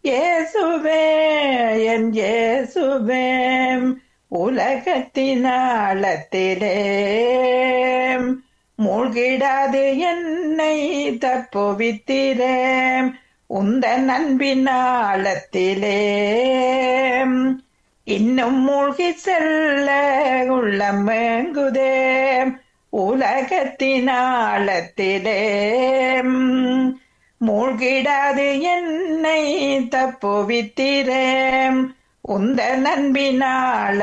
இயேசுவே என் இயேசுவே உலகத்தின் ஆழத்திலே மூழ்கிடாது என்னை தப்புவித்திரே உந்த நண்பின் ஆழத்திலே இன்னும் மூழ்கி செல்ல உள்ளம் மேங்குதே உலகத்தின் ஆழத்திலே மூழ்கிடாது என்னை தப்புவித்திரே உந்த நண்பினால